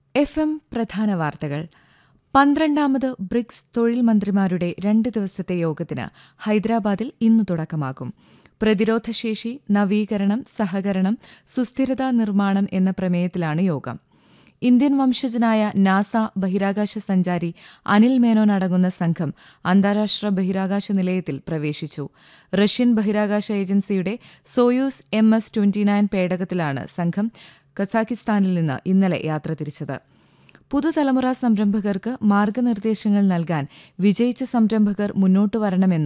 F M പ്രധാന വാർത്തകൾ പന്ത്രണ്ടാമത് ബ്രിക്സ് തൊഴിൽ മന്ത്രിമാരുടെ രണ്ട് ദിവസത്തെ യോഗത്തിന് ഹൈദരാബാദിൽ ഇന്ന് തുടക്കമാകും പ്രതിരോധശേഷി നവീകരണം സഹകരണം സുസ്ഥിരതാ നിർമ്മാണം എന്ന പ്രമേയത്തിലാണ് യോഗം ഇന്ത്യൻ വംശജനായ നാസ ബഹിരാകാശ സഞ്ചാരി അനിൽ മേനോൻ അടങ്ങുന്ന സംഘം അന്താരാഷ്ട്ര ബഹിരാകാശ നിലയത്തിൽ പ്രവേശിച്ചു റഷ്യൻ ബഹിരാകാശ ഏജൻസിയുടെ സോയൂസ് എം എസ് ട്വന്റിനയൻ പേടകത്തിലാണ് സംഘം കസാഖിസ്ഥാനിൽ നിന്ന് ഇന്നലെ യാത്ര തിരിച്ചത് പുതുതലമുറ സംരംഭകർക്ക് മാർഗനിർദ്ദേശങ്ങൾ നൽകാൻ വിജയിച്ച സംരംഭകർ മുന്നോട്ടു വരണമെന്ന്